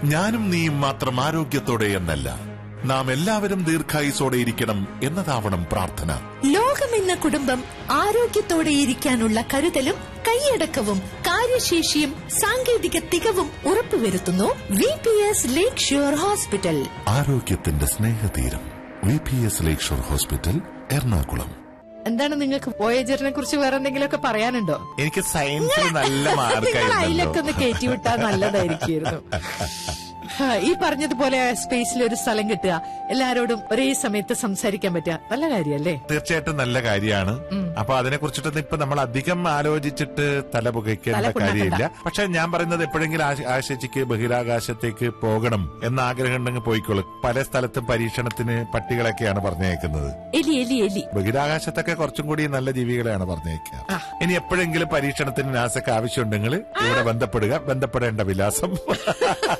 ഞാനും നീയും മാത്രം ആരോഗ്യത്തോടെ എന്നല്ല നാം എല്ലാവരും ദീർഘായുസോടെ ഇരിക്കണം എന്നതാവണം പ്രാർത്ഥന ലോകമെന്ന കുടുംബം ആരോഗ്യത്തോടെ ഇരിക്കാനുള്ള കരുതലും കൈയടക്കവും കാര്യശേഷിയും സാങ്കേതിക തികവും ഉറപ്പുവരുത്തുന്നു V P S lakeshore hospital ആരോഗ്യത്തിന്റെ സ്നേഹതീരം V P S lakeshore hospital Ernakulam എന്താണ് നിങ്ങൾക്ക് വോയേജറിനെ കുറിച്ച് വേറെ എന്തെങ്കിലുമൊക്കെ പറയാനുണ്ടോ എനിക്ക് സയൻസിൽ നല്ല നിങ്ങൾ അതിലൊക്കെ ഒന്ന് കയറ്റി വിട്ടാൽ നല്ലതായിരിക്കുമായിരുന്നു ഹാ, ഈ പറഞ്ഞതുപോലെ സ്പേസിൽ ഒരു സ്ഥലം കിട്ടുക എല്ലാരോടും ഒരേ സമയത്ത് സംസാരിക്കാൻ പറ്റുക നല്ല കാര്യല്ലേ തീർച്ചയായിട്ടും നല്ല കാര്യമാണ് അപ്പൊ അതിനെ കുറിച്ചിട്ടൊന്നും ഇപ്പൊ നമ്മൾ അധികം ആലോചിച്ചിട്ട് തല പുകയ്ക്കേണ്ട തല പുണ്ണാക്കണ്ട. കാര്യമില്ല പക്ഷെ ഞാൻ പറയുന്നത് എപ്പോഴെങ്കിലും ആശ- ആശിച്ചിക്ക് ബഹിരാകാശത്തേക്ക് പോകണം എന്ന ആഗ്രഹം ഉണ്ടെങ്കിൽ പോയിക്കോളൂ പല സ്ഥലത്തും പരീക്ഷണത്തിന് പട്ടികളൊക്കെയാണ് പറഞ്ഞേക്കുന്നത് എലി എലി എലി ബഹിരാകാശത്തൊക്കെ കുറച്ചും കൂടി നല്ല ജീവികളെയാണ് പറഞ്ഞേക്കുക ഇനി എപ്പോഴെങ്കിലും പരീക്ഷണത്തിന് നാസക്ക് ആവശ്യമുണ്ടെങ്കിൽ ഇവിടെ ബന്ധപ്പെടുക ബന്ധപ്പെടേണ്ട വിലാസം